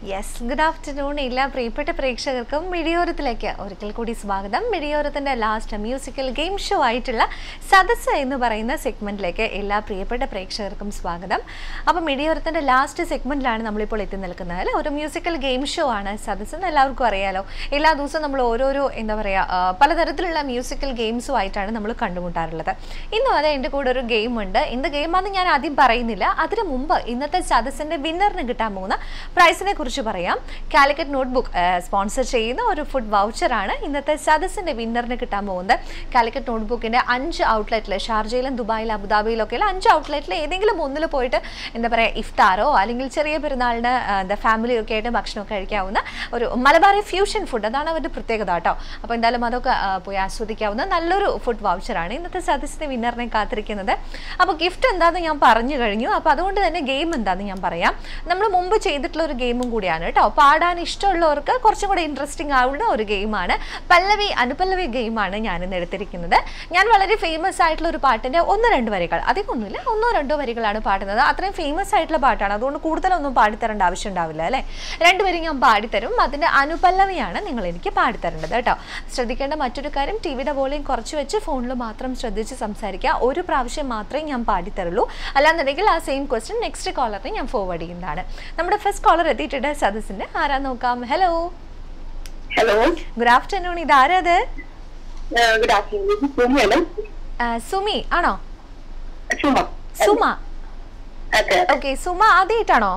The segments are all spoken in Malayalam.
യെസ് ഗുഡ് ആഫ്റ്റർനൂൺ എല്ലാ പ്രിയപ്പെട്ട പ്രേക്ഷകർക്കും മിഴിയോരത്തിലേക്ക് ഒരിക്കൽ കൂടി സ്വാഗതം മിഴിയോരത്തിൻ്റെ ലാസ്റ്റ് മ്യൂസിക്കൽ ഗെയിം ഷോ ആയിട്ടുള്ള സദസ്സ് എന്ന് പറയുന്ന സെഗ്മെൻറ്റിലേക്ക് എല്ലാ പ്രിയപ്പെട്ട പ്രേക്ഷകർക്കും സ്വാഗതം അപ്പം മിഴിയോരത്തിൻ്റെ ലാസ്റ്റ് സെഗ്മെൻറ്റിലാണ് നമ്മളിപ്പോൾ എത്തി നിൽക്കുന്നത് അല്ലേ ഒരു മ്യൂസിക്കൽ ഗെയിം ഷോ ആണ് സദസ്സ് എന്ന് എല്ലാവർക്കും അറിയാലോ എല്ലാ ദിവസവും നമ്മൾ ഓരോരോ എന്താ പറയുക പലതരത്തിലുള്ള മ്യൂസിക്കൽ ഗെയിംസും ആയിട്ടാണ് നമ്മൾ കണ്ടുമുട്ടാറുള്ളത് ഇന്നും അതെ എൻ്റെ കൂടെ ഒരു ഗെയിം ഉണ്ട് എന്ത് ഗെയിമാണെന്ന് ഞാൻ ആദ്യം പറയുന്നില്ല അതിനു മുമ്പ് ഇന്നത്തെ സദസ്സിൻ്റെ വിന്നറിന് കിട്ടാൻ പോകുന്ന പ്രൈസിനെ കുറിച്ച് പറയാം കാലിക്കറ്റ് നോട്ട്ബുക്ക് സ്പോൺസർ ചെയ്യുന്ന ഒരു ഫുഡ് വൗച്ചറാണ് ഇന്നത്തെ സദസ്സിൻ്റെ വിന്നറിന് കിട്ടാൻ പോകുന്നത് കാലിക്കറ്റ് നോട്ട്ബുക്കിൻ്റെ അഞ്ച് ഔട്ട്ലെറ്റിൽ ഷാർജയിലും ദുബായിലും അബുദാബിയിലൊക്കെയുള്ള അഞ്ച് ഔട്ട്ലെറ്റിൽ ഏതെങ്കിലും ഒന്നിൽ പോയിട്ട് എന്താ പറയുക ഇഫ്താറോ അല്ലെങ്കിൽ ചെറിയ പെരുന്നാളിന് ആ, എന്താ ഫാമിലിയൊക്കെ ആയിട്ട് ഭക്ഷണമൊക്കെ കഴിക്കാവുന്ന ഒരു മലബാറി ഫ്യൂഷൻ ഫുഡ് അതാണ് അവരുടെ പ്രത്യേകത കേട്ടോ അപ്പോൾ എന്തായാലും അതൊക്കെ ആ, പോയി ആസ്വദിക്കാവുന്ന നല്ലൊരു ഫുഡ് വൗച്ചറാണ് ഇന്നത്തെ സദസ്സിൻ്റെ വിന്നറിനെ കാത്തിരിക്കുന്നത് അപ്പോൾ ഗിഫ്റ്റ് എന്താണെന്ന് ഞാൻ പറഞ്ഞു കഴിഞ്ഞു അപ്പോൾ അതുകൊണ്ട് തന്നെ ഗെയിം എന്താണെന്ന് ഞാൻ പറയാം നമ്മൾ മുമ്പ് ചെയ്തിട്ടുള്ള ഒരു ഗെയിമും കൂടിയാണ് കേട്ടോ പാടാൻ ഇഷ്ടമുള്ളവർക്ക് കുറച്ചും കൂടെ ഇൻട്രസ്റ്റിംഗ് ആവുന്ന ഒരു ഗെയിമാണ് പല്ലവി അനുപല്ലവി ഗെയിമാണ് ഞാൻ ഇന്ന് എടുത്തിരിക്കുന്നത് ഞാൻ വളരെ ഫേമസ് ആയിട്ടുള്ള ഒരു പാട്ടിൻ്റെ ഒന്ന് രണ്ട് വരികൾ അധികമൊന്നുമില്ല ഒന്നോ രണ്ടോ വരികളാണ് പാടുന്നത് അത്രയും ഫേമസ് ആയിട്ടുള്ള പാട്ടാണ് അതുകൊണ്ട് കൂടുതലൊന്നും പാടിത്തരേണ്ട ആവശ്യം ഉണ്ടാവില്ല അല്ലേ രണ്ടുപേരും ഞാൻ പാടിത്തരും അതിൻ്റെ അനുപല്ലവിയാണ് നിങ്ങൾ എനിക്ക് പാടിത്തരേണ്ടത് കേട്ടോ ശ്രദ്ധിക്കേണ്ട മറ്റൊരു കാര്യം ടി വിയുടെ വോളിയം കുറച്ച് വെച്ച് ഫോണിൽ മാത്രം ശ്രദ്ധിച്ച് സംസാരിക്കുക ഒരു പ്രാവശ്യം മാത്രമേ ഞാൻ പാടിത്തരുള്ളൂ അല്ലാന്നുണ്ടെങ്കിൽ ആ സെയിം ക്വസ്റ്റ്യൻ നെക്സ്റ്റ് കോളറിന് ഞാൻ ഫോർവേഡ് ചെയ്യുന്നതാണ് നമ്മുടെ ഫസ്റ്റ് കോളർ എത്തിയിട്ടുണ്ട് സദസ്സിൻ്റെ ആരാ നോക്കാം ഹലോ ഹലോ ഗുഡ് ആഫ്റ്റർനൂൺ ഇതാരത് ഗുഡ് ആഫ്റ്റർനൂൺ സുമയാണ് സുമി ആണോ സുമ സുമ അതെ ഓക്കെ സുമ ആദ്യമായിട്ടാണോ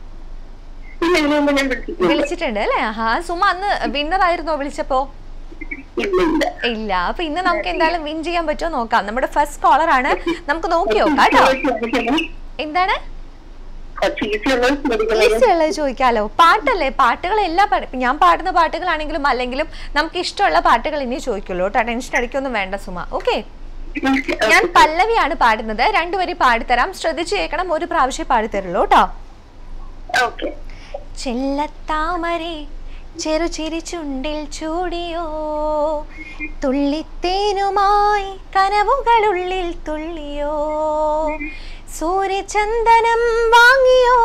ഇല്ല ഇതിനു മുമ്പ് ഞാൻ വിളിച്ചിട്ടുണ്ട് വിളിച്ചിട്ടുണ്ട് അല്ലേ ആഹാ സുമ അന്ന് വിന്നർ ആയിരുന്നോ വിളിച്ചപ്പോ ഇല്ല ഇല്ല ഇല്ല അപ്പൊ ഇന്ന് നമുക്ക് എന്തായാലും വിൻ ചെയ്യാൻ പറ്റുമോ നോക്കാം നമ്മുടെ ഫസ്റ്റ് കോളർ ആണ് നമുക്ക് നോക്കി നോക്കാം കേട്ടോ എന്താണ് കുറച്ച് ഈസി ഉള്ളത് ചോദിക്കുന്നത് ഈസി ഉള്ളത് ചോദിക്കാലോ പാട്ടല്ലേ പാട്ടുകൾ എല്ലാ പാട്ട് ഇപ്പൊ ഞാൻ പാടുന്ന പാട്ടുകളാണെങ്കിലും അല്ലെങ്കിലും നമുക്ക് ഇഷ്ടമുള്ള പാട്ടുകൾ ഇനി ചോദിക്കുള്ളൂ കേട്ടോ ടെൻഷൻ അടിക്കൊന്നും വേണ്ട സുമ ഓക്കെ ഞാൻ പല്ലവിയാണ് പാടുന്നത് രണ്ടുപേരും പാടിത്തരാം ശ്രദ്ധിച്ച് കേൾക്കണം ഒരു പ്രാവശ്യം പാടിത്തരുള്ളൂ കേട്ടോ ഓക്കെ ചെല്ലത്താമരെ ചെറുചിരി ചുണ്ടിൽ ചൂടിയോ തുള്ളിത്തേനുമായി കനവുകളുള്ളിൽ തുള്ളിയോ സൂര്യചന്ദനം വാങ്ങിയോ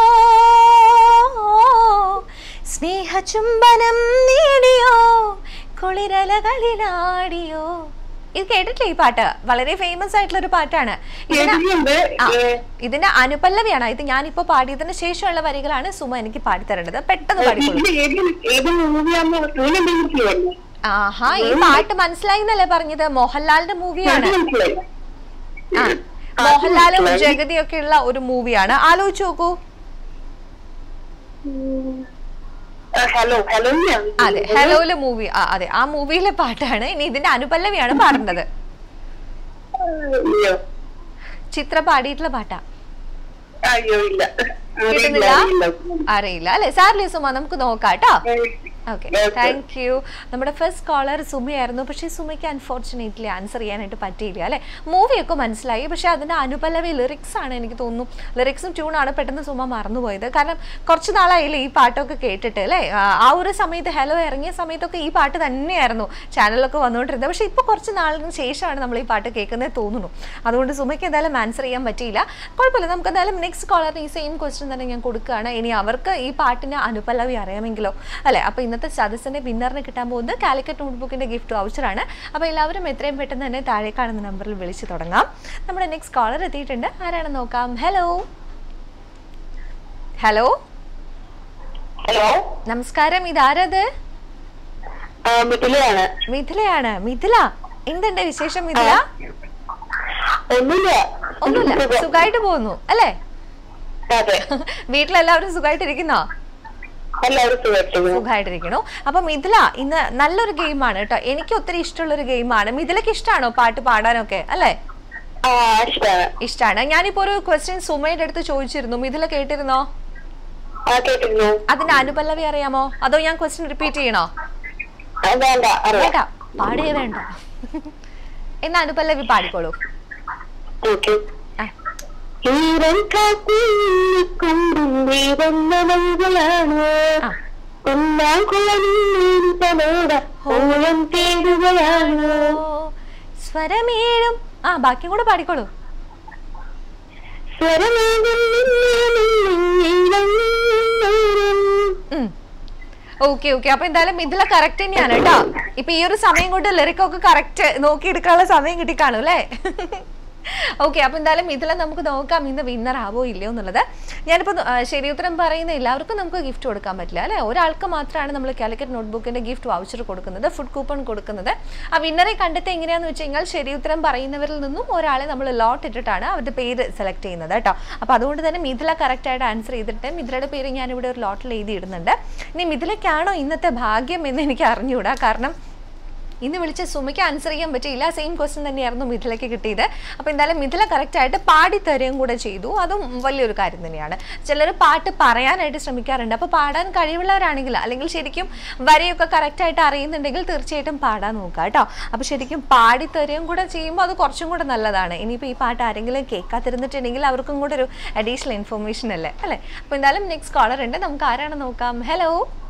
സ്നേഹചുംബനം നേടിയോ കുളിരലകളിലാടിയോ ഇത് കേട്ടിട്ടില്ലേ ഈ പാട്ട് വളരെ ഫേമസ് ആയിട്ടുള്ള ഒരു പാട്ടാണ് ഇതിന് കേട്ടിട്ടുണ്ട് ആ, ഇതിന്റെ അനുപല്ലവിയാണ് ഇത് ഞാനിപ്പോ പാടിയതിന് ശേഷമുള്ള വരികളാണ് സുമ എനിക്ക് പാടിത്തരേണ്ടത് പെട്ടെന്ന് പാടിക്കോളൂ ഇത് ഏത് ഏത് മൂവിയാണെന്ന് ട്രെയിൻ എന്തെങ്കിലും ചെയ്യുമല്ലോ ആഹാ ഈ പാട്ട് മനസ്സിലായി എന്നല്ലേ പറഞ്ഞത് മോഹൻലാലിന്റെ മൂവിയാണ് മനസ്സിലായി ആ മോഹൻലാലും ജഗതിയൊക്കെ ഉള്ള ഒരു മൂവിയാണ് ആലോചിച്ച് നോക്കൂ ഹലോ ഹലോ അതെ ഹലോയിലെ മൂവി അതെ ആ മൂവിയിലെ പാട്ടാണ് ഇനി ഇതിന്റെ അനുപല്ലവിയാണ് പാടുന്നത് അയ്യോ ചിത്ര പാടിയിട്ടുള്ള പാട്ടാ അയ്യോ ഇല്ല കിട്ടുന്നില്ല അറിയില്ല അറിയില്ല അല്ലെ സാറില്ലേ സുമ നമുക്ക് നോക്കാം കേട്ടോ ഓക്കെ Okay. താങ്ക് യു നമ്മുടെ ഫസ്റ്റ് കോളർ സുമയായിരുന്നു പക്ഷേ സുമയ്ക്ക് അൺഫോർച്ചുനേറ്റ്ലി ആൻസർ ചെയ്യാനായിട്ട് പറ്റിയില്ല അല്ലേ മൂവിയൊക്കെ മനസ്സിലായി പക്ഷേ അതിൻ്റെ അനുപല്ലവി ലിറിക്സ് ആണ് എനിക്ക് തോന്നുന്നു ലിറിക്സും ട്യൂണാണ് പെട്ടെന്ന് സുമ മറന്നുപോയത് കാരണം കുറച്ച് നാളായില്ലേ ഈ പാട്ടൊക്കെ കേട്ടിട്ട് അല്ലേ ആ, ആ ഒരു സമയത്ത് ഹലോ ഇറങ്ങിയ സമയത്തൊക്കെ ഈ പാട്ട് തന്നെയായിരുന്നു ചാനലിലൊക്കെ വന്നുകൊണ്ടിരുന്നത് പക്ഷേ ഇപ്പോൾ കുറച്ച് നാളിന് ശേഷമാണ് നമ്മൾ ഈ പാട്ട് കേൾക്കുന്നത് തോന്നുന്നു അതുകൊണ്ട് സുമയ്ക്ക് എന്തായാലും ആൻസർ ചെയ്യാൻ പറ്റിയില്ല കുഴപ്പമില്ല നമുക്ക് എന്തായാലും നെക്സ്റ്റ് കോളറിന് ഈ സെയിം ക്വസ്റ്റ്യൻ തന്നെ ഞാൻ കൊടുക്കുകയാണ് ഇനി അവർക്ക് ഈ പാട്ടിന് അനുപല്ലവി അറിയാമെങ്കിലോ അല്ലേ അപ്പോൾ ഇന്നത്തെ സദസ്സിൻ്റെ വിന്നറിന് കിട്ടാൻ പോകുന്നത് കാലിക്കറ്റ് നോട്ട്ബുക്കിൻ്റെ ഗിഫ്റ്റ് വൗച്ചറാണ് അപ്പോൾ എല്ലാവരും എത്രയും പെട്ടെന്ന് തന്നെ താഴെ കാണുന്ന നമ്പറിൽ വിളിച്ചു തുടങ്ങാം നമ്മുടെ നെക്സ്റ്റ് കോളർ എത്തിയിട്ടുണ്ട് ആരാണെന്ന് നോക്കാം ഹലോ ഹലോ ഹലോ നമസ്കാരം ഇതാരത് മിഥിലയാണ് മിഥിലയാണ് മിഥില എന്തുണ്ട് വിശേഷം മിഥില ഒന്നുമില്ല ഒന്നുമില്ല സുഖമായിട്ട് പോകുന്നു അല്ലേ അതെ വീട്ടിലെല്ലാവരും സുഖമായിട്ടിരിക്കുന്നോ എല്ലാവരും സുഖമായിട്ടിരിക്കുന്നു സുഖമായിട്ടിരിക്കണു അപ്പൊ മിഥില ഇന്ന് നല്ലൊരു ഗെയിമാണ് കേട്ടോ എനിക്ക് ഒത്തിരി ഇഷ്ടമുള്ള ഒരു ഗെയിമാണ് മിഥിലക്ക് ഇഷ്ടമാണോ പാട്ട് പാടാനൊക്കെ അല്ലേ ആ ഇഷ്ടമാണ് ഇഷ്ടമാണ് ഞാനിപ്പോ ഒരു ക്വസ്റ്റ്യൻ സുമയുടെ അടുത്ത് ചോദിച്ചിരുന്നു മിഥില കേട്ടിരുന്നോ ആ കേട്ടിരുന്നു അതിന്റെ അനുപല്ലവി അറിയാമോ അതോ ഞാൻ ക്വസ്റ്റ്യൻ റിപ്പീറ്റ് ചെയ്യണോ ആ, വേണ്ട അറിയാം വേണ്ട പാടിയേ വേണ്ട എന്നാ അനുപല്ലവി പാടിക്കോളൂ ഓക്കെ ആ, ഈരൻ കാത്തിക്കൊണ്ടും വീരന്നവങ്ങളാണ് ആ. ഒന്നാകുളനോട് ഓളം തേടുകയാണ് ഓ, സ്വരമേഴും ആ ബാക്കിയും കൂടെ പാടിക്കോളൂ സ്വരമേകും നിന്നെ നിന്നെ നീളം ഓക്കെ ഓക്കെ അപ്പൊ എന്തായാലും ഇതിലെ കറക്റ്റ് തന്നെയാണ് കേട്ടോ ഇപ്പൊ ഈ ഒരു സമയം കൊണ്ട് ലിറിക്കൊക്കെ കറക്റ്റ് നോക്കിയെടുക്കാനുള്ള സമയം കിട്ടിക്കാണും അല്ലേ ഓക്കെ അപ്പൊ എന്തായാലും ഇതിലെ നമുക്ക് നോക്കാം ഇന്ന് വിന്നർ ആവോ ഇല്ലയോ എന്നുള്ളത് ഞാനിപ്പോൾ ശരി ഉത്തരം പറയുന്ന എല്ലാവർക്കും നമുക്ക് ഗിഫ്റ്റ് കൊടുക്കാൻ പറ്റില്ല അല്ലേ ഒരാൾക്ക് മാത്രമാണ് നമ്മൾ കാലിക്കറ്റ് നോട്ട്ബുക്കിന്റെ ഗിഫ്റ്റ് വൗച്ചർ കൊടുക്കുന്നത് ഫുഡ് കൂപ്പൺ കൊടുക്കുന്നത് ആ വിന്നറെ കണ്ടെത്തി എങ്ങനെയാന്ന് വെച്ച് കഴിഞ്ഞാൽ ശരി ഉത്തരം പറയുന്നവരിൽ നിന്നും ഒരാളെ നമ്മൾ ലോട്ട് ഇട്ടിട്ടാണ് അവരുടെ പേര് സെലക്ട് ചെയ്യുന്നത് കേട്ടോ അപ്പോൾ അതുകൊണ്ട് തന്നെ മിഥില കറക്റ്റ് ആയിട്ട് ആൻസർ ചെയ്തിട്ട് മിഥിലയുടെ പേര് ഞാനിവിടെ ഒരു ലോട്ടിൽ എഴുതി ഇടുന്നുണ്ട് ഇനി മിഥിലയ്ക്കാണോ ഇന്നത്തെ ഭാഗ്യം എന്ന് എനിക്ക് അറിഞ്ഞുകൂടാ കാരണം ഇന്ന് വിളിച്ച സുമയ്ക്ക് ആൻസർ ചെയ്യാൻ പറ്റിയില്ല സെയിം ക്വസ്റ്റ്യൻ തന്നെയായിരുന്നു മിഥിലയ്ക്ക് കിട്ടിയത് അപ്പോൾ എന്തായാലും മിഥില കറക്റ്റ് ആയിട്ട് പാടി തരുകയും കൂടെ ചെയ്തു അതും വലിയൊരു കാര്യം തന്നെയാണ് ചിലർ പാട്ട് പറയാനായിട്ട് ശ്രമിക്കാറുണ്ട് അപ്പോൾ പാടാൻ കഴിവുള്ളവരാണെങ്കിൽ അല്ലെങ്കിൽ ശരിക്കും വരെയൊക്കെ കറക്റ്റായിട്ട് അറിയുന്നുണ്ടെങ്കിൽ തീർച്ചയായിട്ടും പാടാൻ നോക്കുക കേട്ടോ അപ്പോൾ ശരിക്കും പാടി തരുകയും കൂടെ ചെയ്യുമ്പോൾ അത് കുറച്ചും കൂടെ നല്ലതാണ് ഇനിയിപ്പോൾ ഈ പാട്ട് ആരെങ്കിലും കേൾക്കാതിരുന്നിട്ടുണ്ടെങ്കിൽ അവർക്കും കൂടെ ഒരു അഡീഷണൽ ഇൻഫർമേഷൻ അല്ലേ അല്ലേ അപ്പോൾ എന്തായാലും നെക്സ്റ്റ് കോളർ ഉണ്ട് നമുക്ക് ആരാണ് നോക്കാം ഹലോ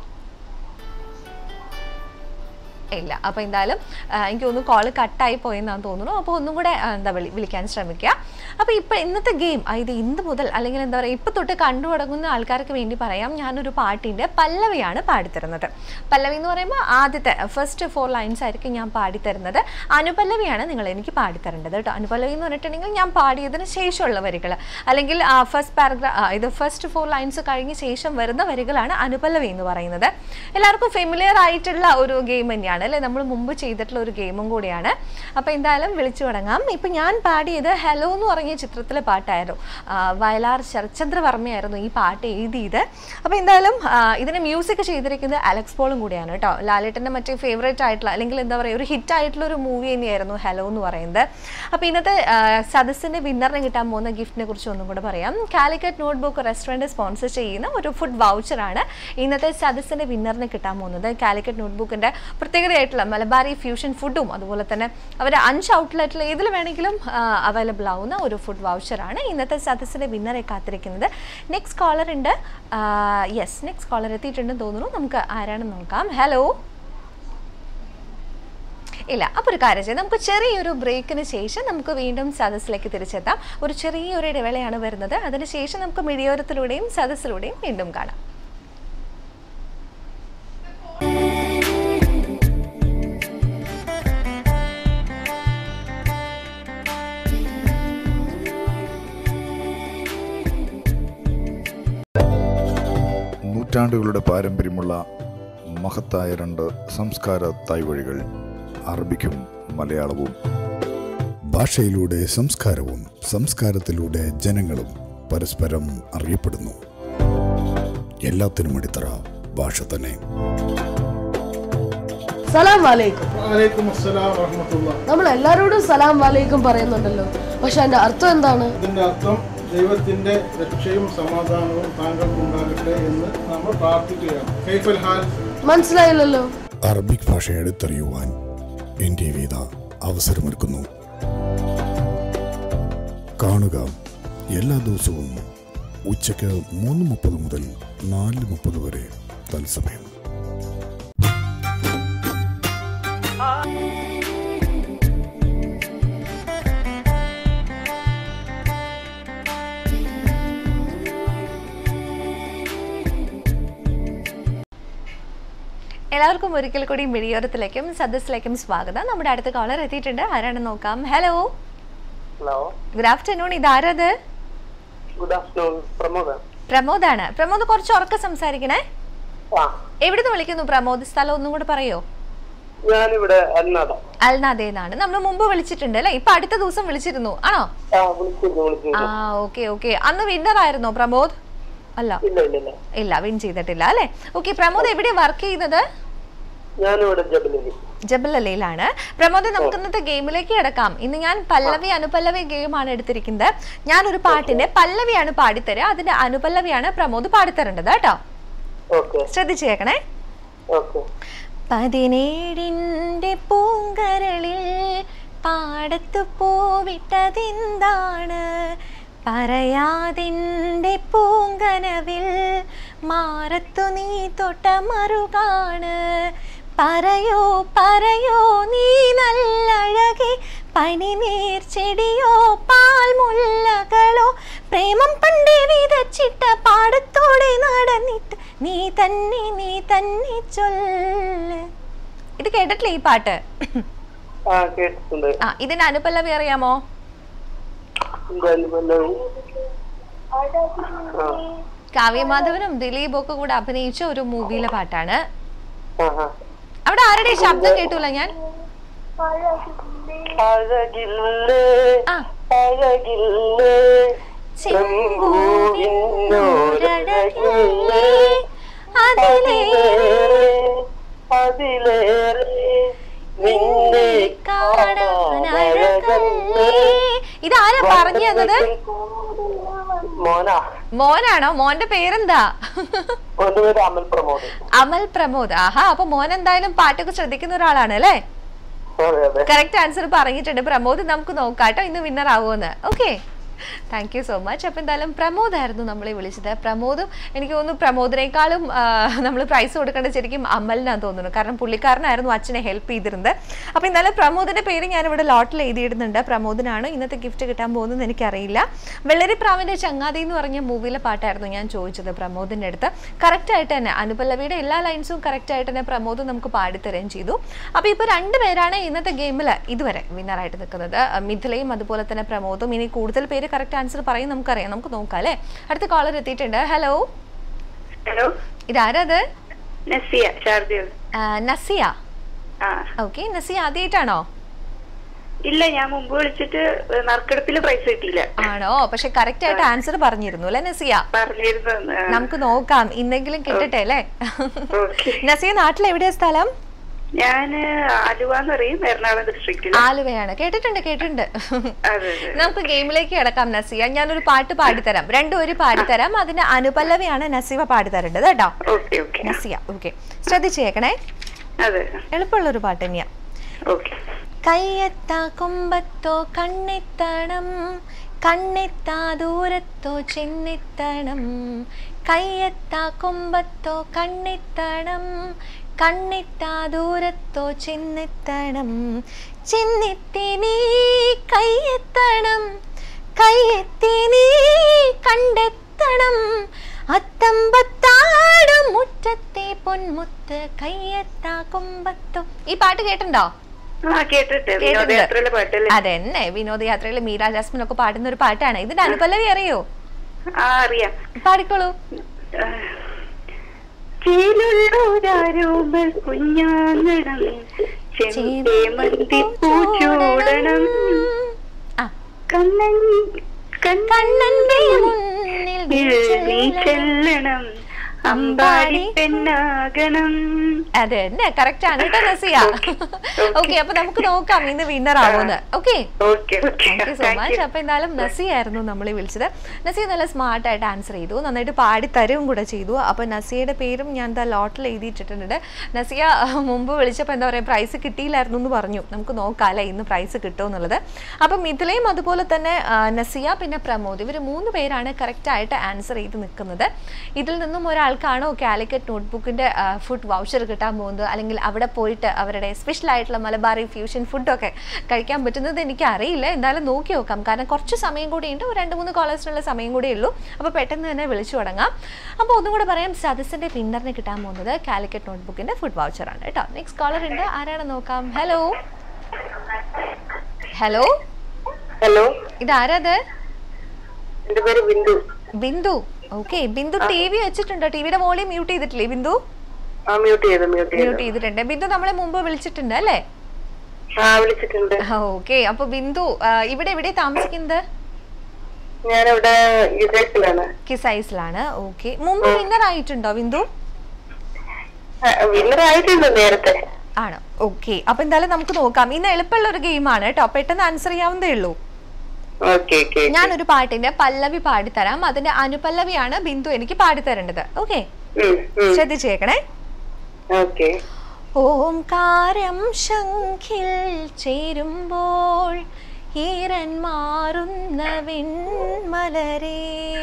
ഇല്ല അപ്പോൾ എന്തായാലും ആ, എനിക്ക് തോന്നുന്നു കോള് കട്ടായി പോയെന്നാണ് തോന്നുന്നു അപ്പോൾ ഒന്നും കൂടെ ആ, എന്താ വിളി വിളിക്കാൻ ശ്രമിക്കുക അപ്പോൾ ഇപ്പോൾ ഇന്നത്തെ ഗെയിം ഇത് ഇന്ന് മുതൽ അല്ലെങ്കിൽ എന്താ പറയുക ഇപ്പോൾ തൊട്ട് കണ്ടു തുടങ്ങുന്ന ആൾക്കാർക്ക് വേണ്ടി പറയാം ഞാനൊരു പാട്ടിൻ്റെ പല്ലവിയാണ് പാടിത്തരുന്നത് പല്ലവി എന്ന് പറയുമ്പോൾ ആദ്യത്തെ ഫസ്റ്റ് ഫോർ ലൈൻസ് ആയിരിക്കും ഞാൻ പാടിത്തരുന്നത് അനുപല്ലവിയാണ് നിങ്ങൾ എനിക്ക് പാടിത്തരേണ്ടത് കേട്ടോ അനുപല്ലവി എന്ന് പറഞ്ഞിട്ടുണ്ടെങ്കിൽ ഞാൻ പാടിയതിന് ശേഷമുള്ള വരികൾ അല്ലെങ്കിൽ ഫസ്റ്റ് പാരഗ്രാഫ് ഇത് ഫസ്റ്റ് ഫോർ ലൈൻസ് കഴിഞ്ഞ ശേഷം വരുന്ന വരികളാണ് അനുപല്ലവി എന്ന് പറയുന്നത് എല്ലാവർക്കും ഫെമിലിയർ ആയിട്ടുള്ള ഒരു ഗെയിം തന്നെയാണ് അല്ലേ നമ്മൾ മുമ്പ് ചെയ്തിട്ടുള്ള ഒരു ഗെയിമും കൂടിയാണ് അപ്പോൾ എന്തായാലും വിളിച്ചു തുടങ്ങാം ഇപ്പം ഞാൻ പാടിയത് ഹലോ എന്ന് പറഞ്ഞ ചിത്രത്തിലെ പാട്ടായിരുന്നു ആ, വയലാർ ശരത്ചന്ദ്ര വർമ്മയായിരുന്നു ഈ പാട്ട് എഴുതിയത് അപ്പോൾ എന്തായാലും ആ, ഇതിന് മ്യൂസിക് ചെയ്തിരിക്കുന്നത് അലക്സ് പോളും കൂടിയാണ് കേട്ടോ ലാലേട്ടൻ്റെ മറ്റേ ഫേവറേറ്റ് ആയിട്ടുള്ള അല്ലെങ്കിൽ എന്താ പറയുക ഒരു ഹിറ്റ് ആയിട്ടുള്ള ഒരു മൂവി തന്നെയായിരുന്നു ഹലോ എന്ന് പറയുന്നത് അപ്പോൾ ഇന്നത്തെ ആ, സദസ്സിൻ്റെ വിന്നറിന് കിട്ടാൻ പോകുന്ന ഗിഫ്റ്റിനെ കുറിച്ച് ഒന്നും കൂടെ പറയാം കാലിക്കറ്റ് നോട്ട്ബുക്ക് റെസ്റ്റോറൻറ്റ് സ്പോൺസർ ചെയ്യുന്ന ഒരു ഫുഡ് വൗച്ചറാണ് ഇന്നത്തെ സദസ്സിൻ്റെ വിന്നറിന് കിട്ടാൻ പോകുന്നത് കാലിക്കറ്റ് നോട്ട്ബുക്കിൻ്റെ പ്രത്യേകതയായിട്ടുള്ള മലബാറി ഫ്യൂഷൻ ഫുഡും അതുപോലെ തന്നെ അവരുടെ അഞ്ച് ഔട്ട്ലെറ്റിൽ ഏതിൽ വേണമെങ്കിലും അവൈലബിൾ ആവുന്ന ഒരു ഫുഡ് വൗച്ചറാണ് ഇന്നത്തെ സദസ്സിൻ്റെ വിന്നറെ കാത്തിരിക്കുന്നത് നെക്സ്റ്റ് കോളർ ഉണ്ട് യെസ് നെക്സ്റ്റ് കോളർ എത്തിയിട്ടുണ്ടെന്ന് തോന്നുന്നു നമുക്ക് ആരാണെന്ന് നോക്കാം ഹലോ ഇല്ല അപ്പോൾ ഒരു കാര്യം ചെയ്യാം നമുക്ക് ചെറിയൊരു ബ്രേക്കിന് ശേഷം നമുക്ക് വീണ്ടും സദസ്സിലേക്ക് തിരിച്ചെത്താം ഒരു ചെറിയൊരു ഇടവേളയാണ് വരുന്നത് അതിനുശേഷം നമുക്ക് മിടിയോരത്തിലൂടെയും സദസ്സിലൂടെയും വീണ്ടും കാണാം നൂറ്റാണ്ടുകളുടെ പാരമ്പര്യമുള്ള മഹത്തായ രണ്ട് സംസ്കാര തായ്വഴികൾ അറബിക്കും മലയാളവും ഭാഷയിലൂടെ സംസ്കാരവും സംസ്കാരത്തിലൂടെ ജനങ്ങളും പരസ്പരം അറിയപ്പെടുന്നു എല്ലാത്തിനും അടിത്തറ ഭാഷ തന്നെ സലാം വാലേക്കും വലൈക്കും അസ്സലാം വറഹമത്തുള്ള നമ്മൾ എല്ലാരോടും സലാം വാലേക്കും പറയുന്നുണ്ടല്ലോ പക്ഷെ അതിന്റെ അർത്ഥം എന്താണ് ഇതിന്റെ അർത്ഥം ദൈവത്തിന്റെ രക്ഷയും സമാധാനവും താങ്കൾക്ക് ഉണ്ടാകട്ടെ എന്ന് നമ്മൾ പ്രാർത്ഥിക്കുകയാണ് കൈഫൽ ഹാൽ മനസ്സിലായില്ലല്ലോ അറബിക് ഭാഷ എടുത്തറിയുവാൻ എൻ്റെ വീത അവസരമൊരുക്കുന്നു കാണുക എല്ലാ ദിവസവും ഉച്ചയ്ക്ക് മൂന്ന് മുപ്പത് മുതൽ നാല് മുപ്പത് വരെ തത്സമയം എല്ലാവർക്കും ഒരിക്കൽ കൂടി മിഴിയോരത്തിലേക്കും സദസ്സിലേക്കും സ്വാഗതം നമ്മുടെ അടുത്ത കോളർ എത്തിയിട്ടുണ്ട് ആരാണെന്ന് നോക്കാം ഹലോ ഹലോ ഗുഡ് ആഫ്റ്റർനൂൺ ഇതാരത് ഗുഡ് ആഫ്റ്റർനൂൺ പ്രമോദ് പ്രമോദാണ് പ്രമോദ് കുറച്ച് ഉറക്കെ സംസാരിക്കണേ ആ എവിടുന്ന് വിളിക്കുന്നു പ്രമോദ് സ്ഥലം ഒന്നും കൂടെ പറയോ ഞാനിവിടെ അന്നാട അൽനാദേന്നാണ് നമ്മൾ മുമ്പ് വിളിച്ചിട്ടുണ്ട് അല്ലേ ഇപ്പൊ അടുത്ത ദിവസം വിളിച്ചിരുന്നു ആണോ ആ വിളിച്ചിരുന്നു ആ വിളിച്ചിരുന്നു ഓക്കെ ഓക്കെ അന്ന് വിന്നർ ആയിരുന്നോ പ്രമോദ് അല്ല ഇല്ല ഇല്ല ഇല്ല ഇല്ല വിൻ ചെയ്തിട്ടില്ല അല്ലേ ഓക്കെ പ്രമോദ് എവിടെയാ വർക്ക് ചെയ്യുന്നത് ഞാനിവിടെ ജബലിൽ ജബലലയിലാണ് പ്രമോദ് നമുക്ക് ഇന്നത്തെ ഗെയിമിലേക്ക് കിടക്കാം ഇന്ന് ഞാൻ പല്ലവി അനുപല്ലവി ഗെയിമാണ് എടുത്തിരിക്കുന്നത് ഞാനൊരു പാട്ടിന്റെ പല്ലവിയാണ് പാടിത്തരുക അതിന്റെ അനുപല്ലവിയാണ് പ്രമോദ് പാടിത്തരേണ്ടത് കേട്ടോ ഓക്കെ ശ്രദ്ധിച്ചേക്കണേ ഓക്കെ പതിനേഴിൻ്റെ പൂങ്കരളിൽ പാടത്തു പോവിട്ടതെന്താണ് പറയാതിൻ്റെ പൂങ്കനവിൽ മാറത്തു നീ തൊട്ട മറുകാണ് പറയോ പറയോ നീ നല്ലഴകെ പനിനീർ ചെടിയോ പാൽമുല്ലകളോ പ്രേമം പണ്ടേ വിതച്ചിട്ട പാടത്തോടെ നടന്നിട്ട് നീ തന്നെ നീ തന്നെ ചൊല്ല് ഇത് കേട്ടിട്ടില്ലേ ഈ പാട്ട് ആ കേട്ടിട്ടുണ്ട് ആ ഇതിന്റെ അനുപല്ലവി അറിയാമോ എന്തായാലും വല്ലതും. ആ കാവ്യമാധവനും ദിലീപും ഒക്കെ കൂടെ അഭിനയിച്ച ഒരു മൂവിയിലെ പാട്ടാണ് ആ ആ അവിടെ ആരുടെ ശബ്ദം കേട്ടൂല ഞാൻ അഴകില്ലേ ആ അഴകില്ലേ ചെമ്പൂവിനോരഴകില്ലേ, അതിലേറെ അതിലേറെ നിന്നെ കാണാനഴകല്ലേ. ഇതാരാ പറഞ്ഞു തന്നത് മോനാ മോനാണോ മോന്റെ പേരെന്താ മോന്റെ പേര് അമൽ പ്രമോദ് അമൽ പ്രമോദ് ആഹാ അപ്പൊ മോൻ എന്തായാലും പാട്ടൊക്കെ ശ്രദ്ധിക്കുന്ന ഒരാളാണ് അല്ലേ അതെ അതെ കറക്റ്റ് ആൻസർ പറഞ്ഞിട്ടുണ്ട് പ്രമോദ് നമുക്ക് നോക്കാട്ടോ ഇന്ന് വിന്നർ ആവുമെന്ന് okay thank you so much അപ്പം എന്തായാലും പ്രമോദ് ആയിരുന്നു നമ്മളെ വിളിച്ചത് പ്രമോദും എനിക്ക് തോന്നുന്നു പ്രമോദിനേക്കാളും നമ്മൾ പ്രൈസ് കൊടുക്കേണ്ടത് ശരിക്കും അമലിനാന്ന് തോന്നുന്നു കാരണം പുള്ളിക്കാരനായിരുന്നു അച്ഛനെ ഹെൽപ്പ് ചെയ്തിരുന്നത് അപ്പം എന്തായാലും പ്രമോദിന്റെ പേര് ഞാനിവിടെ ലോട്ടിൽ എഴുതിയിടുന്നുണ്ട് പ്രമോദിനാണ് ഇന്നത്തെ ഗിഫ്റ്റ് കിട്ടാൻ പോകുന്നത് എനിക്കറിയില്ല വെള്ളരിപ്രാവിന്റെ ചങ്ങാതി എന്ന് പറഞ്ഞ മൂവിയിലെ പാട്ടായിരുന്നു ഞാൻ ചോദിച്ചത് പ്രമോദിന്റെ അടുത്ത് കറക്റ്റ് ആയിട്ട് തന്നെ അനുപല്ലവിയുടെ എല്ലാ ലൈൻസും കറക്റ്റ് ആയിട്ട് തന്നെ പ്രമോദ് നമുക്ക് പാടിത്തരുകയും ചെയ്തു അപ്പോൾ ഇപ്പോൾ രണ്ട് പേരാണ് ഇന്നത്തെ ഗെയിമിൽ ഇതുവരെ വിന്നറായിട്ട് നിൽക്കുന്നത് അഹ് മിഥിലയും അതുപോലെ തന്നെ പ്രമോദും ഇനി കൂടുതൽ പേര് കറക്റ്റ് ആൻസർ പറയും നമുക്കറിയാം നമുക്ക് നോക്കാം അല്ലേ അടുത്ത കോളർ എത്തിയിട്ടുണ്ട് ഹലോ ഹലോ ഇതാരത് നസിയ ഷാർജയിൽ ആ, നസിയ ആ ഓക്കെ നസിയ ആദ്യമായിട്ടാണോ ഇല്ല ഞാൻ മുമ്പ് വിളിച്ചിട്ട് നറുക്കെടുപ്പിൽ പ്രൈസ് കിട്ടിയില്ല ആണോ പക്ഷെ കറക്റ്റ് ആയിട്ട് ആൻസർ പറഞ്ഞിരുന്നു അല്ലേ നസിയ പറഞ്ഞിരുന്നു ആ. നമുക്ക് നോക്കാം ഇന്നെങ്കിലും കിട്ടട്ടെ അല്ലേ ഓക്കേ. നസിയ നാട്ടിൽ എവിടെയാ സ്ഥലം ഞാന് ആലുവ എന്ന് പറയും എറണാകുളം ഡിസ്ട്രിക്റ്റില് ആലുവയാണ് കേട്ടിട്ടുണ്ട് കേട്ടിട്ടുണ്ട് അതെ അതെ നമുക്ക് ഗെയിമിലേക്ക് കിടക്കാം നസിയ ഞാനൊരു പാട്ട് പാടിത്തരാം രണ്ടും ഒരു പാടിത്തരാം അതിന്റെ അനുപല്ലവിയാണ് നസീവ പാടിത്തരേണ്ടത് കേട്ടോ ഓക്കെ ഓക്കെ നസിയ ഓക്കെ ശ്രദ്ധിച്ചേക്കണേ അതെ എളുപ്പമുള്ളൊരു പാട്ട് തന്നെയാ ഓക്കെ കയ്യെത്താ കൊമ്പത്തോ കണ്ണെത്തണം കണ്ണെത്താ ദൂരത്തോ ചെന്നെത്തണം കയ്യെത്താ കൊമ്പത്തോ കണ്ണെത്തണം കണ്ണെത്താ ദൂരത്തോ ചെന്നെത്തണം ചെന്നെത്തി നീ കയ്യെത്തണം കയ്യെത്തി നീ കണ്ടെത്തണം അത്തമ്പത്താടും മുറ്റത്തെ പൊന്മുത്ത് കയ്യെത്താ കൊമ്പത്തോ ഈ പാട്ട് കേട്ടിട്ടുണ്ടോ ആ കേട്ടിട്ട് വിനോദയാത്രയിലെ പാട്ടല്ലേ അതെന്നെ വിനോദയാത്രയിൽ മീര ജാസ്മിൻ ഒക്കെ പാടുന്ന ഒരു പാട്ടാണ് ഇതിന്റെ അനുപല്ലവി അറിയോ ആ അറിയാം പാടിക്കോളൂ ചേലുള്ളോരാരോമൽ കുഞ്ഞാങ്ങണം ചെന്തേമന്തി പൂച്ചൂടണം ആ കണ്ണൻ കണ്ണന്റെ മുന്നിൽ നീ നീ ചെല്ലണം. ചെല്ലണം അമ്പാടി പെണ്ണാകണം അതെ തന്നെ കറക്റ്റ് ആണ് കേട്ടോ നസിയ ഓക്കെ അപ്പൊ നമുക്ക് നോക്കാം ഇന്ന് വിന്നർ ആവുമെന്ന് okay okay okay thank you so much അപ്പൊ എന്തായാലും നസിയ ആയിരുന്നു നമ്മളെ വിളിച്ചത് നസിയ നല്ല സ്മാർട്ട് ആയിട്ട് ആൻസർ ചെയ്തു നന്നായിട്ട് പാടി തരുകയും കൂടെ ചെയ്തു അപ്പൊ നസിയയുടെ പേരും ഞാൻ ദ ലോട്ടിൽ എഴുതിയിട്ടിട്ടുണ്ട് നസിയ അഹ്, മുമ്പ് വിളിച്ചപ്പോൾ എന്താ പറയുക പ്രൈസ് കിട്ടിയില്ലായിരുന്നു എന്ന് പറഞ്ഞു നമുക്ക് നോക്കാം അല്ലേ ഇന്ന് പ്രൈസ് കിട്ടുമെന്നുള്ളത് അപ്പം മിഥിലയും അതുപോലെ തന്നെ ആ, നസിയ പിന്നെ പ്രമോദ് ഇവർ മൂന്ന് പേരാണ് കറക്റ്റ് ആയിട്ട് ആൻസർ ചെയ്ത് നിൽക്കുന്നത് ഇതിൽ നിന്നും ഒരാൾക്കാണോ കാലിക്കറ്റ് നോട്ട്ബുക്കിന്റെ ഫുഡ് വൗച്ചർ കിട്ടാൻ പോകുന്നത് അല്ലെങ്കിൽ അവിടെ പോയിട്ട് അവരുടെ സ്പെഷ്യൽ ആയിട്ടുള്ള മലബാറി ഫ്യൂഷൻ ഫുഡൊക്കെ കഴിക്കാൻ പറ്റുന്നത് എനിക്ക് അറിയില്ല എന്തായാലും നോക്കി നോക്കാം കാരണം കുറച്ച് സമയം കൂടി ഉണ്ട് ഒരു രണ്ട് മൂന്ന് കോളേജിനുള്ള സമയം കൂടെ ഉള്ളൂ അപ്പോൾ പെട്ടെന്ന് തന്നെ വിളിച്ചു തുടങ്ങാം അപ്പോൾ ഒന്നും കൂടെ പറയാം സദസ്സിന്റെ വിന്നറിന് കിട്ടാൻ പോകുന്നത് കാലിക്കറ്റ് നോട്ട്ബുക്കിന്റെ ഫുഡ് വൗച്ചറാണ് കേട്ടോ നെക്സ്റ്റ് കോളർ ഉണ്ട് ആരാണ് നോക്കാം ഹലോ ഹലോ ഹലോ ഇതാരത് എന്റെ പേര് Bindu Bindu okay Bindu T V വെച്ചിട്ടുണ്ടോ ടിവിയുടെ വോളിയം മ്യൂട്ട് ചെയ്തിട്ടില്ലേ ബിന്ദു ആ മ്യൂട്ട് ചെയ്തു മ്യൂട്ട് ചെയ്തു മ്യൂട്ട് ചെയ്തിട്ടുണ്ട് ബിന്ദു നമ്മളെ മുമ്പ് വിളിച്ചിട്ടുണ്ട് അല്ലേ ആ വിളിച്ചിട്ടുണ്ട് ഓക്കെ അപ്പൊ ബിന്ദു ആ, ഇവിടെ എവിടെ താമസിക്കുന്നത് ഞാനിവിടെ വിദേശത്തിലാണ് കിസൈസിലാണ് ഓക്കെ മുമ്പ് വിന്നർ ആയിട്ടുണ്ടോ ബിന്ദു വിന്നർ ആയിട്ടുണ്ട് നേരത്തെ ആണോ ഓക്കെ അപ്പൊ എന്തായാലും നമുക്ക് നോക്കാം ഇന്ന് എളുപ്പമുള്ള ഒരു ഗെയിമാണ് കേട്ടോ പെട്ടെന്ന് ആൻസർ ചെയ്യാവുന്നതേ ഉള്ളൂ ഓക്കെ ഓക്കെ ഞാനൊരു പാട്ടിന്റെ പല്ലവി പാടിത്തരാം അതിന്റെ അനുപല്ലവിയാണ് ബിന്ദു എനിക്ക് പാടിത്തരേണ്ടത് ഓക്കെ ശ്രദ്ധിച്ചേക്കണേ ഓക്കെ ഓംകാരം ശംഖിൽ ചേരുമ്പോൾ ഈരൻ മാറുന്ന വെൺമലരേ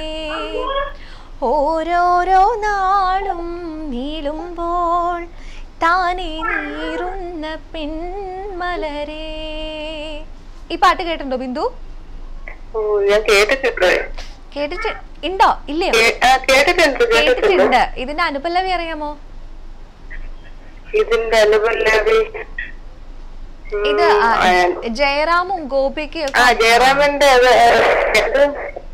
ഓരോരോ നാളും നീളുമ്പോൾ താനെ നീറുന്ന പെൺമലരേ ഈ പാട്ട് കേട്ടിട്ടുണ്ടോ ബിന്ദു ഞാൻ കേട്ടിട്ടുണ്ട് കേട്ടിട്ട് ഉണ്ടോ ഇല്ലയോ കേ- ആ, കേട്ടിട്ടുണ്ട് കേട്ടിട്ടുണ്ട് കേട്ടിട്ടുണ്ട് ഇതിന്റെ അനുപല്ലവി അറിയാമോ ഇതിന്റെ അനുപല്ലവി ഉം, ഇത് ആ, ആ, ജയറാമും ഗോപിക്കും ആ ഒക്കെ ജയറാമന്റെ അത് അത്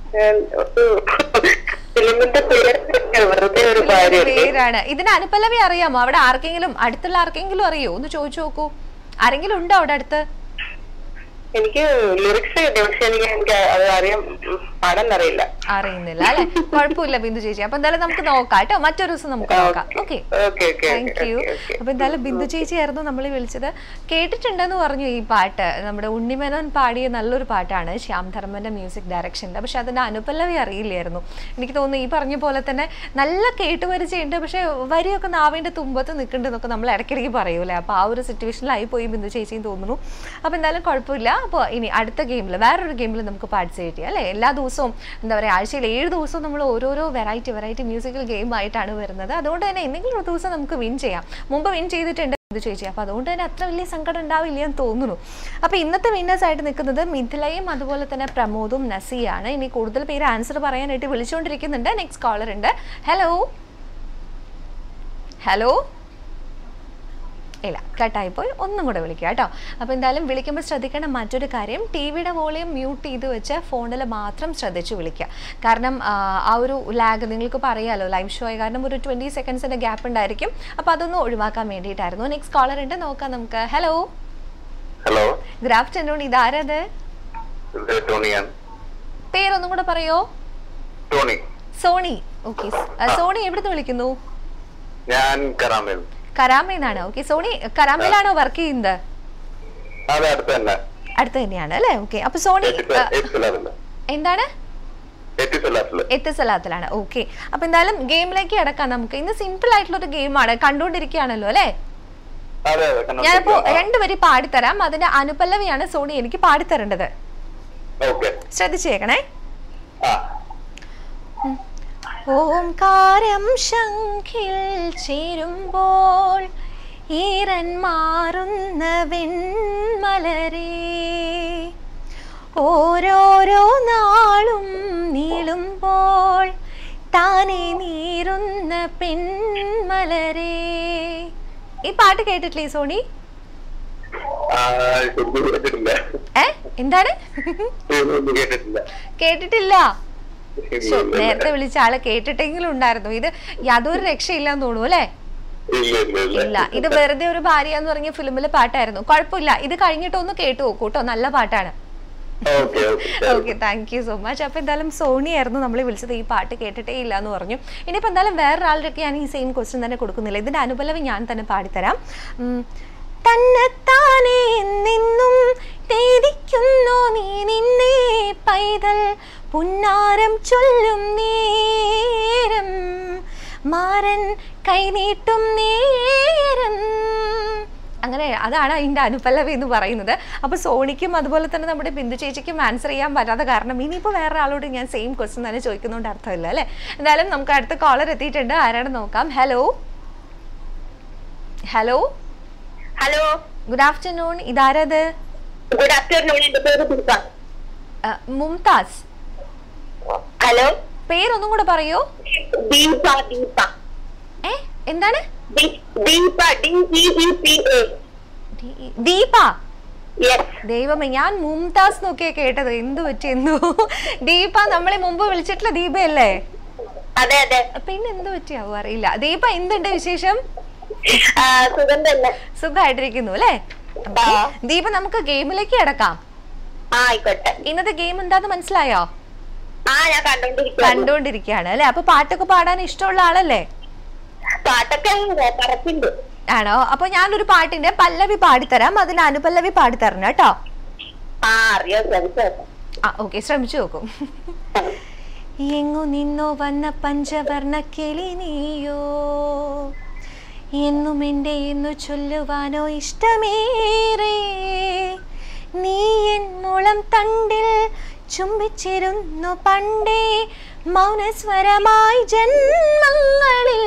ഫിലിമിന്റെ പേര് വെറുതെ ഒരു ഇതിന്റെ കാര്യമല്ലേ പേരാണ് ഇതിന് അനുപല്ലവി അറിയാമോ അവിടെ ആർക്കെങ്കിലും അടുത്തുള്ള ആർക്കെങ്കിലും അറിയോ ഒന്ന് ചോദിച്ചു നോക്കൂ ആരെങ്കിലും ഉണ്ടോ അവിടെ അടുത്ത് എനിക്ക് ലിറിക്സ് കിട്ടി പക്ഷെ എനിക്ക് എനിക്ക് അത് അറിയാൻ ഉം, പാടാൻ അറിയില്ല അറിയുന്നില്ല അല്ലെ കുഴപ്പമില്ല ബിന്ദു ചേച്ചി അപ്പൊ എന്തായാലും നമുക്ക് നോക്കാം കേട്ടോ മറ്റൊരു ദിവസം നമുക്ക് നോക്കാം okay okay okay thank you അപ്പൊ എന്തായാലും ബിന്ദു ചേച്ചിയായിരുന്നു നമ്മൾ വിളിച്ചത് കേട്ടിട്ടുണ്ടെന്ന് പറഞ്ഞു ഈ പാട്ട് നമ്മുടെ ഉണ്ണിമേനോൻ പാടിയ നല്ലൊരു പാട്ടാണ് ശ്യാം ധർമ്മന്റെ മ്യൂസിക് ഡയറക്ഷനിൽ പക്ഷെ അതിന്റെ അനുപല്ലവി അറിയില്ലായിരുന്നു എനിക്ക് തോന്നുന്നു ഈ പറഞ്ഞ പോലെ തന്നെ നല്ല കേട്ടുപരിചയുണ്ട് പക്ഷെ വരിയൊക്കെ നാവിന്റെ തുമ്പത്ത് നിൽക്കുന്നുണ്ടെന്നൊക്കെ നമ്മൾ ഇടയ്ക്കിടയ്ക്ക് പറയൂലേ അപ്പൊ ആ ഒരു സിറ്റുവേഷനിലായി പോയി ബിന്ദു ചേച്ചിയും തോന്നുന്നു അപ്പൊ എന്തായാലും കുഴപ്പമില്ല അപ്പോൾ ഇനി അടുത്ത ഗെയിമിൽ വേറൊരു ഗെയിമിൽ നമുക്ക് പാർട്ടിസിപ്പേറ്റ് ചെയ്യാം അല്ലേ എല്ലാ ദിവസവും എന്താ പറയുക ആഴ്ചയിൽ ഏഴ് ദിവസവും നമ്മൾ ഓരോരോ വെറൈറ്റി വെറൈറ്റി മ്യൂസിക്കൽ ഗെയിം ആയിട്ടാണ് വരുന്നത് അതുകൊണ്ട് തന്നെ എന്തെങ്കിലും ഒരു ദിവസം നമുക്ക് വിൻ ചെയ്യാം മുമ്പ് വിൻ ചെയ്തിട്ടുണ്ട് ഇത് ചേച്ചി അപ്പോൾ അതുകൊണ്ട് തന്നെ അത്ര വലിയ സങ്കടം ഉണ്ടാവില്ല എന്ന് തോന്നുന്നു അപ്പോൾ ഇന്നത്തെ വിന്നേഴ്സ് ആയിട്ട് നിൽക്കുന്നത് മിഥിലയും അതുപോലെ തന്നെ പ്രമോദും നസിയാണ് ഇനി കൂടുതൽ പേര് ആൻസർ പറയാനായിട്ട് വിളിച്ചുകൊണ്ടിരിക്കുന്നുണ്ട് നെക്സ്റ്റ് കോളർ ഉണ്ട് ഹലോ ഹലോ ഇല്ല കട്ടായി പോയി ഒന്നും കൂടെ വിളിക്കുക കേട്ടോ അപ്പോൾ എന്തായാലും വിളിക്കുമ്പോൾ ശ്രദ്ധിക്കേണ്ട മറ്റൊരു കാര്യം ടി വിയുടെ വോളിയം മ്യൂട്ട് ചെയ്ത് വെച്ച് ഫോണിൽ മാത്രം ശ്രദ്ധിച്ച് വിളിക്കുക കാരണം ആ, ആ ഒരു ലാഗ് നിങ്ങൾക്ക് പറയാലോ ലൈവ് ഷോ ആയി കാരണം ഒരു ട്വൻറ്റി സെക്കൻഡ്സിൻ്റെ ഗ്യാപ്പ് ഉണ്ടായിരിക്കും അപ്പോൾ അതൊന്ന് ഒഴിവാക്കാൻ വേണ്ടിയിട്ടായിരുന്നു നെക്സ്റ്റ് കോളർ ഉണ്ട് നോക്കാം നമുക്ക് ഹലോ ഹലോ ഗുഡ് ആഫ്റ്റർനൂൺ ഇതാരത് ഇത് ടോണിയാണ് പേരൊന്നും കൂടെ പറയോ ടോണി സോണി ഓക്കെ സോണി എവിടുന്ന് വിളിക്കുന്നു ഞാൻ കറാമേൽ കരാമയിന്നാണ് ഓക്കെ സോണി കരാമയിലാണോ വർക്ക് ചെയ്യുന്നത് അതെ അടുത്ത് തന്നെ അടുത്ത് തന്നെയാണ് അല്ലേ ഓക്കെ അപ്പോൾ സോണി ആ, എത്തിസലാറില്ല എന്താണ് എത്തിസലാറില്ല എത്തിസലാത്തിലാണ് ഓക്കെ അപ്പൊ എന്തായാലും ഗെയിമിലേക്ക് കിടക്കാം നമുക്ക് ഇന്ന് സിമ്പിൾ ആയിട്ടുള്ള ഒരു ഗെയിമാണ് കണ്ടുകൊണ്ടിരിക്കുകയാണല്ലോ അല്ലേ അതെ അതെ കണ്ണൂർ ഞാനിപ്പോ ആ. രണ്ടുപേര് പാടിത്തരാം അതിന്റെ അനുപല്ലവിയാണ് സോണി എനിക്ക് പാടിത്തരേണ്ടത് ഓക്കെ ശ്രദ്ധിച്ചേക്കണേ ആ ഓംകാരം ശംഖിൽ ചേരുമ്പോൾ ഈറൻ മാറുന്ന വെൺമലരേ ഓരോരോ നാളും നീളുമ്പോൾ താനെ നീറുന്ന പെൺമലരേ ഈ പാട്ട് കേട്ടിട്ടില്ലേ സോണി ആ, ശരിക്കും കേട്ടിട്ടില്ല ഏ എന്താണ് ഒന്നും കേട്ടിട്ടില്ല കേട്ടിട്ടില്ല ശ്ശോ, ഇല്ല, നേരത്തെ വിളിച്ച ആളെ കേട്ടിട്ടെങ്കിലും ഉണ്ടായിരുന്നു ഇത് യാതൊരു രക്ഷയില്ലെന്ന് തോന്നുന്നു അല്ലേ ഇല്ല ഇല്ല ഇല്ല ഇല്ല ഇത് വെറുതെ ഒരു ഭാര്യ എന്ന് പറഞ്ഞ ഫിലിമിലെ പാട്ടായിരുന്നു കുഴപ്പമില്ല ഇത് കഴിഞ്ഞിട്ട് ഒന്ന് കേട്ടു നോക്കൂ കേട്ടോ നല്ല പാട്ടാണ് okay okay okay thank you so much അപ്പൊ എന്തായാലും സോണി ആയിരുന്നു നമ്മളെ വിളിച്ചത് ഈ പാട്ട് കേട്ടിട്ടേ ഇല്ല എന്ന് പറഞ്ഞു ഇനിയിപ്പോ എന്തായാലും വേറൊരാളുടെയൊക്കെ ഞാൻ ഈ സെയിം ക്വസ്റ്റ്യൻ തന്നെ കൊടുക്കുന്നില്ല ഇതിന്റെ അനുപലവി ഞാൻ തന്നെ പാടിത്തരാം ഉം. തന്നെത്താനെ നിന്നും തേടിക്കുന്നു നീ നിന്നെ പൈതൽ പുന്നാരം ചൊല്ലും നേരം മാരൻ കൈനീട്ടും നേരം അങ്ങനെ അതാണ് അതിൻ്റെ അനുപല്ലവി എന്ന് പറയുന്നത് അപ്പോൾ സോണിക്കും അതുപോലെ തന്നെ നമ്മുടെ ബിന്ദു ചേച്ചിക്കും ആൻസർ ചെയ്യാൻ പറ്റാത്ത കാരണം ഇനിയിപ്പോൾ വേറെ ആളോട് ഞാൻ സെയിം ക്വസ്റ്റ്യൻ തന്നെ ചോദിക്കുന്നതുകൊണ്ട് അർത്ഥമില്ല അല്ലേ എന്തായാലും നമുക്ക് അടുത്ത കോളർ എത്തിയിട്ടുണ്ട് ആരാണ് നോക്കാം hello hello hello good afternoon ഇതാരത് ഗുഡ് ആഫ്റ്റർനൂൺ എന്റെ പേര് ദീപ ആ, മുംതാസ് ഹലോ പേരൊന്നും കൂടെ പറയോ ദീപ ദീപ ഏ എന്താണ് ദീ- Deepa D E E P A ദീ- ദീപ യെസ് ദൈവമേ ഞാൻ മുംതാസ് നോക്കിയാ കേട്ടത് എന്തു പറ്റി എന്തോ ദീപ നമ്മളെ മുമ്പ് വിളിച്ചിട്ടുള്ള ദീപയല്ലേ അതെ അതെ പിന്നെ എന്ത് പറ്റിയാവും അറിയില്ല ദീപ എന്തുണ്ട് വിശേഷം ആ, സുഖം തന്നെ സുഖമായിട്ടിരിക്കുന്നു അല്ലേ ആ. ദീപ നമുക്ക് ഗെയിമിലേക്ക് കിടക്കാം ആ ആയിക്കോട്ടെ ഇന്നത്തെ ഗെയിം എന്താന്ന് മനസ്സിലായോ ആ ഞാൻ കണ്ടോണ്ടിരിക്കുന്നു കണ്ടുകൊണ്ടിരിക്കുകയാണ് അല്ലെ അപ്പൊ പാട്ടൊക്കെ പാടാൻ ഇഷ്ടമുള്ള ആളല്ലേ പാട്ടൊക്കെ കറക്റ്റുണ്ട് ആണോ അപ്പൊ ഞാനൊരു പാട്ടിന്റെ പല്ലവി പാടിത്തരാം അതിന് അനുപല്ലവി പാടിത്തരണം കേട്ടോ ആ അറിയാം ശ്രമിച്ചോ ആ ഓക്കെ ശ്രമിച്ചു നോക്കും എങ്ങു നിന്നോ വന്ന പഞ്ചവർണ്ണ കിളി നീയോ എന്നും എൻ്റെ എന്നു ചൊല്ലുവാനോ ഇഷ്ടമേറെ നീ എൻ മുളം തണ്ടിൽ ചുംബിച്ചിരുന്നു പണ്ടേ മൗനസ്വരമായി ജന്മങ്ങളിൽ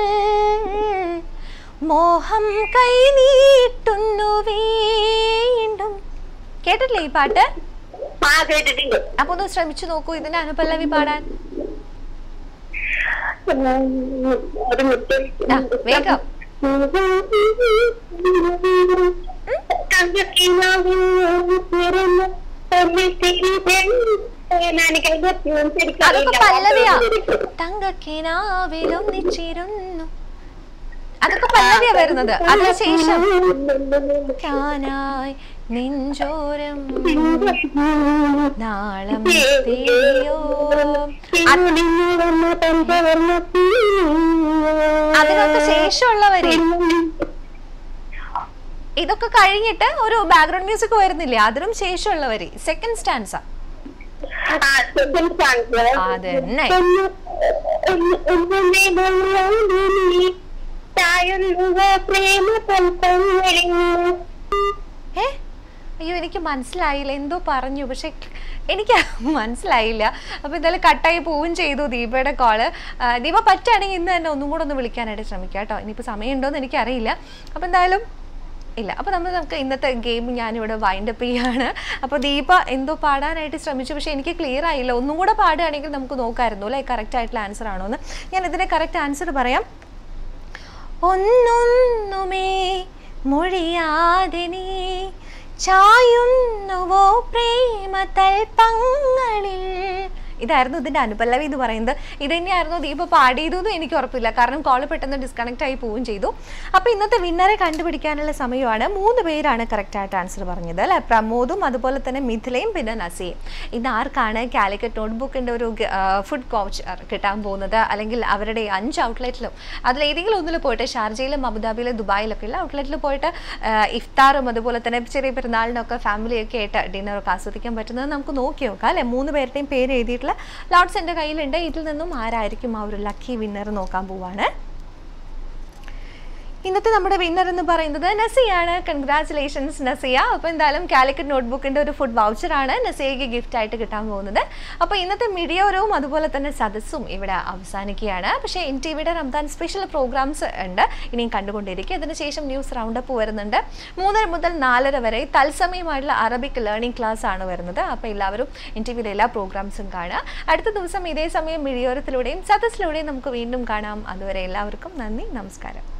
മോഹം കൈ നീട്ടുന്നു വീണ്ടും കേട്ടിട്ടില്ലേ ഈ പാട്ട് ആ കേട്ടിട്ടുണ്ട് അപ്പൊ ഒന്ന് ശ്രമിച്ചു നോക്കൂ ഇതിന്റെ അനുപല്ലവി പാടാൻ ഒരു മുറ്റം ആ, വേഗം അതൊക്കെ പല്ലവിയാ തങ്കക്കിനാവിലും നിച്ചിരുന്നു അതൊക്കെ പല്ലവിയാ വരുന്നത് അതിനുശേഷം ായി നെഞ്ചോരം നാളം തീയോ അതിനൊക്കെ ശേഷമുള്ള വരി ഇതൊക്കെ കഴിഞ്ഞിട്ട് ഒരു ബാക്ക്ഗ്രൗണ്ട് മ്യൂസിക് വരുന്നില്ലേ അതിനും ശേഷമുള്ള വരി സെക്കൻഡ് സ്റ്റാൻസ അതന്നെ പ്രേമ ഏ അയ്യോ എനിക്ക് മനസ്സിലായില്ല എന്തോ പറഞ്ഞു പക്ഷെ എനിക്ക് മനസ്സിലായില്ല അപ്പോൾ എന്തായാലും കട്ടായി പോവുകയും ചെയ്തു ദീപയുടെ കോള് ദീപ പറ്റുകയാണെങ്കിൽ ഇന്ന് തന്നെ ഒന്നും കൂടെ ഒന്ന് വിളിക്കാനായിട്ട് ശ്രമിക്കാം കേട്ടോ ഇനിയിപ്പോൾ സമയമുണ്ടോയെന്ന് എനിക്കറിയില്ല അപ്പോൾ എന്തായാലും ഇല്ല അപ്പോൾ നമ്മൾ നമുക്ക് ഇന്നത്തെ ഗെയിം ഞാനിവിടെ വൈൻഡ് അപ്പ് ചെയ്യാണ് അപ്പോൾ ദീപ എന്തോ പാടാനായിട്ട് ശ്രമിച്ചു പക്ഷേ എനിക്ക് ക്ലിയർ ആയില്ല ഒന്നും കൂടെ പാടുകയാണെങ്കിൽ നമുക്ക് നോക്കാമായിരുന്നു അല്ലേ കറക്റ്റ് ആയിട്ടുള്ള ആൻസർ ആണോ എന്ന് ഞാൻ ഇതിൻ്റെ കറക്റ്റ് ആൻസർ പറയാം ഒന്നൊന്നുമേ മൊഴിയാതെ നീ ചായുന്നുവോ പ്രേമ തൽപ്പങ്ങളിൽ ഇതായിരുന്നു ഇതിന്റെ അനുപല്ലവി എന്ന് പറയുന്നത് ഇത് തന്നെയായിരുന്നു ദീപ പാടിയതെന്നും എനിക്ക് ഉറപ്പില്ല കാരണം കോൾ പെട്ടെന്ന് ഡിസ്കണക്ട് ആയി പോവുകയും ചെയ്തു അപ്പോൾ ഇന്നത്തെ വിന്നറെ കണ്ടുപിടിക്കാനുള്ള സമയമാണ് മൂന്ന് പേരാണ് കറക്റ്റായിട്ട് ആൻസർ പറഞ്ഞത് അല്ലെ പ്രമോദും അതുപോലെ തന്നെ മിഥിലയും പിന്നെ നസിയും ഇന്ന് ആർക്കാണ് കാലിക്കറ്റ് നോട്ട്ബുക്കിൻ്റെ ഒരു ഫുഡ് വൗച്ചർ കിട്ടാൻ പോകുന്നത് അല്ലെങ്കിൽ അവരുടെ ഈ അഞ്ച് ഔട്ട്ലെറ്റിലും അതിലേതെങ്കിലും ഒന്നിൽ പോയിട്ട് ഷാർജയിലും അബുദാബിയിലും ദുബായിലൊക്കെ ഉള്ള ഔട്ട്ലെറ്റിൽ പോയിട്ട് ആ, ഇഫ്താറും അതുപോലെ തന്നെ ചെറിയ പെരുന്നാളിനൊക്കെ ഫാമിലിയൊക്കെ ആയിട്ട് ഡിന്നറൊക്കെ ആസ്വദിക്കാൻ പറ്റുന്നത് നമുക്ക് നോക്കി നോക്കാം അല്ലേ മൂന്ന് പേരുടെയും പേര് എഴുതിയിട്ടുള്ള ലോട്ട്സ് എൻ്റെ കയ്യിലുണ്ട് ഇതിൽ നിന്നും ആരായിരിക്കും ആ ഒരു ലക്കി വിന്നർ നോക്കാൻ പോവാണ് ഇന്നത്തെ നമ്മുടെ വിന്നർ എന്ന് പറയുന്നത് നസിയാണ് കൺഗ്രാറ്റുലേഷൻസ് നസിയ അപ്പോൾ എന്തായാലും കാലിക്കറ്റ് നോട്ട്ബുക്കിൻ്റെ ഒരു ഫുഡ് വൗച്ചറാണ് നസിയയ്ക്ക് ഗിഫ്റ്റ് ആയിട്ട് കിട്ടാൻ പോകുന്നത് അപ്പോൾ ഇന്നത്തെ മിഡിയോരവും അതുപോലെ തന്നെ സദസ്സും ഇവിടെ അവസാനിക്കുകയാണ് പക്ഷേ എൻ ടി വിയുടെ റംദാൻ സ്പെഷ്യൽ പ്രോഗ്രാംസ് ഉണ്ട് ഇനിയും കണ്ടുകൊണ്ടിരിക്കുക അതിനുശേഷം ന്യൂസ് റൗണ്ട് അപ്പ് വരുന്നുണ്ട് മൂന്നര മുതൽ നാലര വരെ തത്സമയമായിട്ടുള്ള അറബിക് ലേണിംഗ് ക്ലാസ് ആണ് വരുന്നത് അപ്പോൾ എല്ലാവരും എൻ ടി വിയിലെ എല്ലാ പ്രോഗ്രാംസും കാണുക അടുത്ത ദിവസം ഇതേ സമയം മിഴിയോരത്തിലൂടെയും സദസ്സിലൂടെയും നമുക്ക് വീണ്ടും കാണാം അതുവരെ എല്ലാവർക്കും നന്ദി നമസ്കാരം